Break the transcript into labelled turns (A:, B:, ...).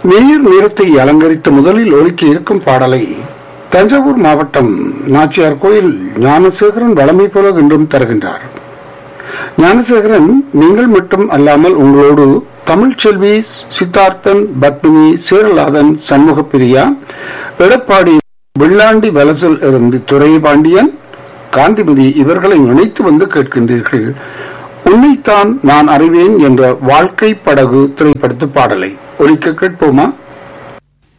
A: நீர் நேரத்தை அலங்கரித்த முதலில் ஒலிக்க இருக்கும் பாடலை தஞ்சாவூர் மாவட்டம் நாச்சியார் கோயில் ஞானசேகரன் வளமை போல என்றும் தருகின்றார் ஞானசேகரன் நீங்கள் மட்டும் அல்லாமல் உங்களோடு தமிழ்ச்செல்வி சித்தார்த்தன் பத்மினி சேரலாதன் சண்முகப்பிரியா எடப்பாடி வெள்ளாண்டி வலசில் இருந்து துரைபாண்டியன் காந்திமதி இவர்களை இணைத்து வந்து கேட்கின்றீர்கள் உன்னைத்தான் நான் அறிவேன் என்ற வாழ்க்கை படகு திரைப்படத்து பாடலை ஒலிக்க கேட்போமா